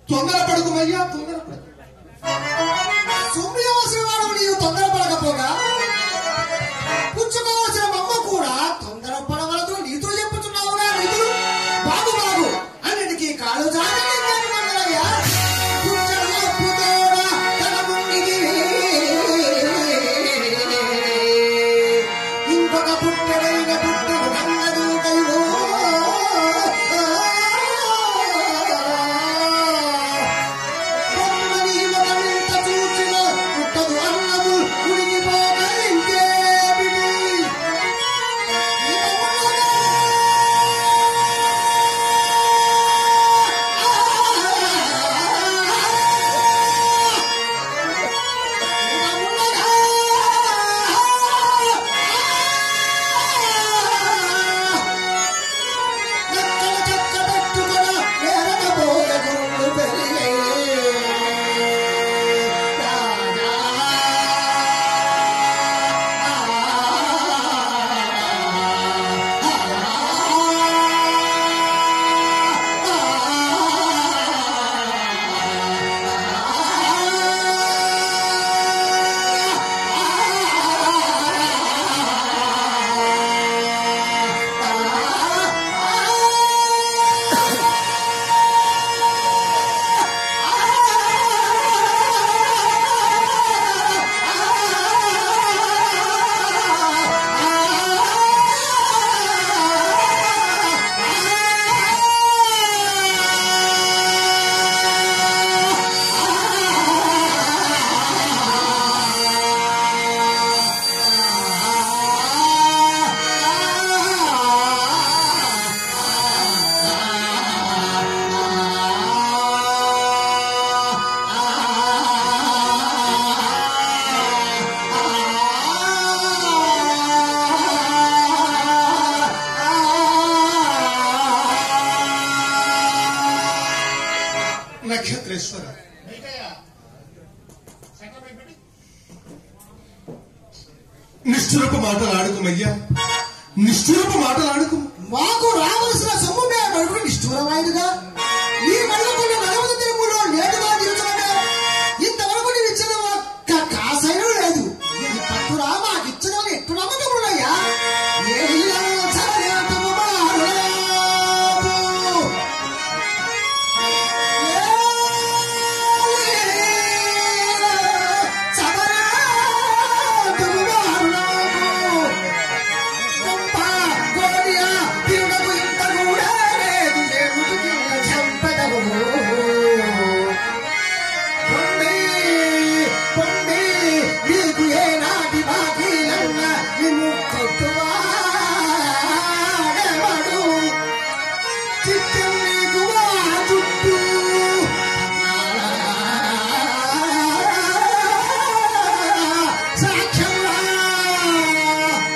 తొందరపడకుమయ్యా తొందరపడకు సుమ్మియవలసిన వాడు నీవు తొందరపడకపోగా పుచ్చుకోవలసిన బొమ్మ కూడా తొందరపడవలదు నీతో చెప్పుతున్నావుగా నిధులు బాగు బాగు అన్నిటికీ కాళ్ళు జాగ్రత్త ఇంకొక పుట్టడైన పుట్టడు కన్నదు కైవో బొమ్మని మొదలింత చూచిన పుట్టదు అన్నము ఉడికిపోక ఇంకేమిటి ఈ నక్కల చెక్క పెట్టుకున్న నేరకపోయ గురుడు పెరిగే రాజా నక్షత్రేశ్వర నిష్ఠురపు మాటలు ఆడుకుమయ్యా నిష్ఠురపు మాటలు ఆడుకు మాకు రావలసిన సొమ్ము మేము నిష్ఠూరమైనగా ఈ మరుగుకున్న నలభై తెలుగులో నేటుగా నిలుచుకునే ఇంతవరకు నీవు ఇచ్చిన ఒక్క కాసైన లేదు ఈ పట్టురా మాకు ఇచ్చిన ఎట్టు నమ్మకమున్నాయా ఏ ఇల్లలో చదవేతము మారులేవు. ఏ చదవేతము మారులేవు. గొప్ప గోడియా తిరుగకు ఇంత కూడా లేదు ఏమిటి చంపదవు పొండి పొండి నీకు ఏ నాటి బాకీ అన్న నిన్ను కొట్టువాడెవడు చిత్తం నీకు వా చుట్టూ సాక్ష్యం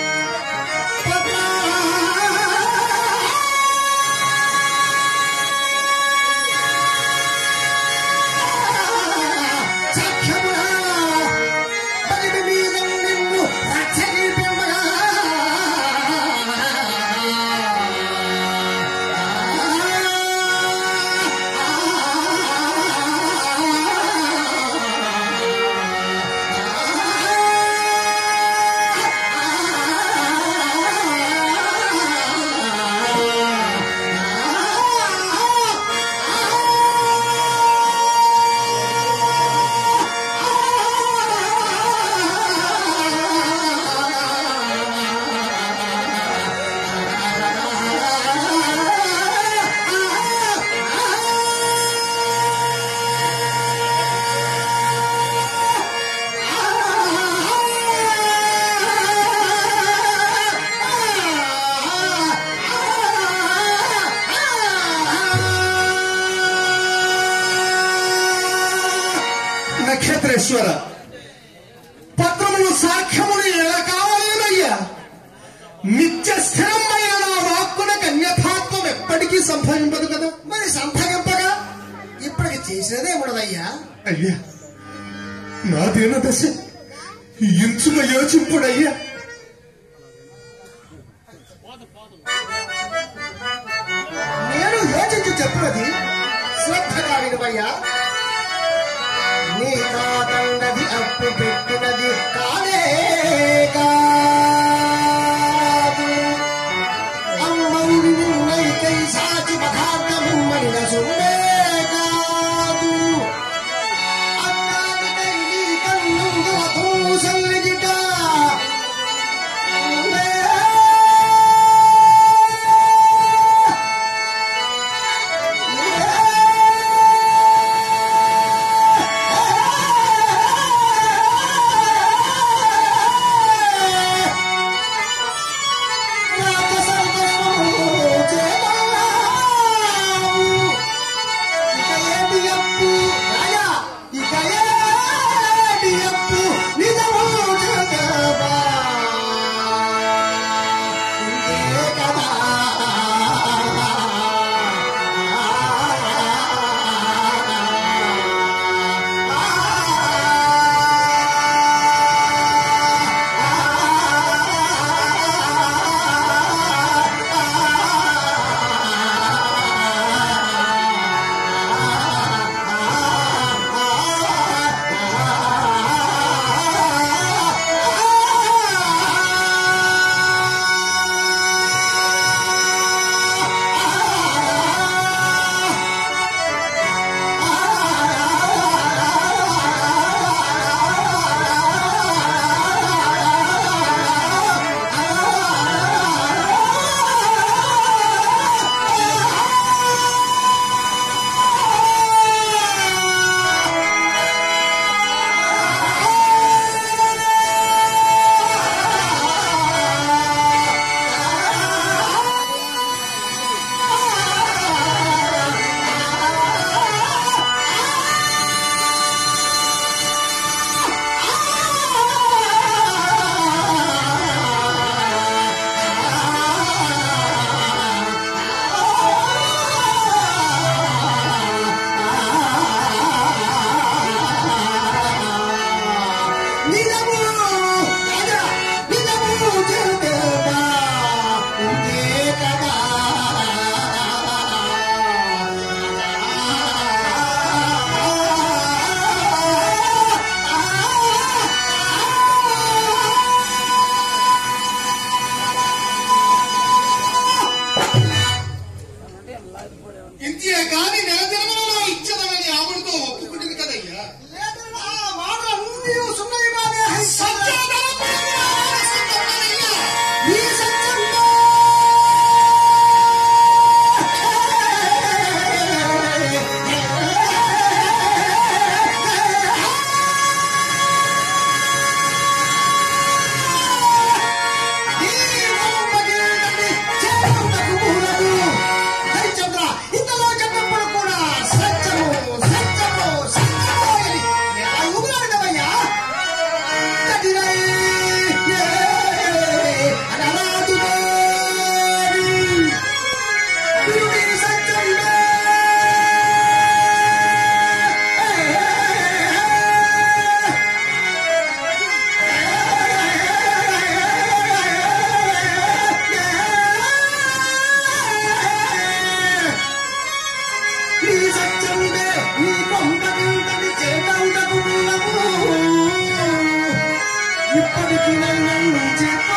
నక్షత్రేశ్వర పత్రములు సాక్ష్యములు ఎలా కావాలేనయ్యా నిత్య స్థిరమైన నా వాక్కునకు అన్యథాత్వం ఎప్పటికీ సంభవింపదు కదా మరి సంభవింపగా ఇప్పటికి చేసేదే ఉండదయ్యా అయ్యా నాదేన దశ ఇంచుమ యోచింపుడయ్యా నేను యోచించి చెప్పినది శ్రద్ధగా వినుమయ్యా నీ తాతండది అప్పు పెట్టినది కానే కాదు అమ్మవుడి నిన్నైకై సాచి పదార్థమిమ్మడిన సొమ్మే కాదు అన్నానికై నీ కన్నుందు అకూసల్లిగిట నిజము రాజా నిజము చెబుతా ఉందే కదా ఇంతే కాని నెల దినములలో ఇచ్చదమని ఆవిడతో ఒప్పుకుంటుంది కదయ్యా లేదన్నా, మాటలన్నీ సున్నవి బాబే ఈ సత్యంలో ఈ వంపగిరిని చేరుటకు మూలము. హరిశ్చంద్ర, ఇంతలో చెప్పినప్పుడు కూడా సత్యము సత్యము సత్యము అని ఎలా ఊగులాడినవయ్యా? కఠినై ఏ అనరాదువేరి. విరుడి సత్యమే. నీ సత్యముదే నీ కొంపకింతటి చేటవుటకు మూలము ఇప్పటికి నన్ను చెప్ప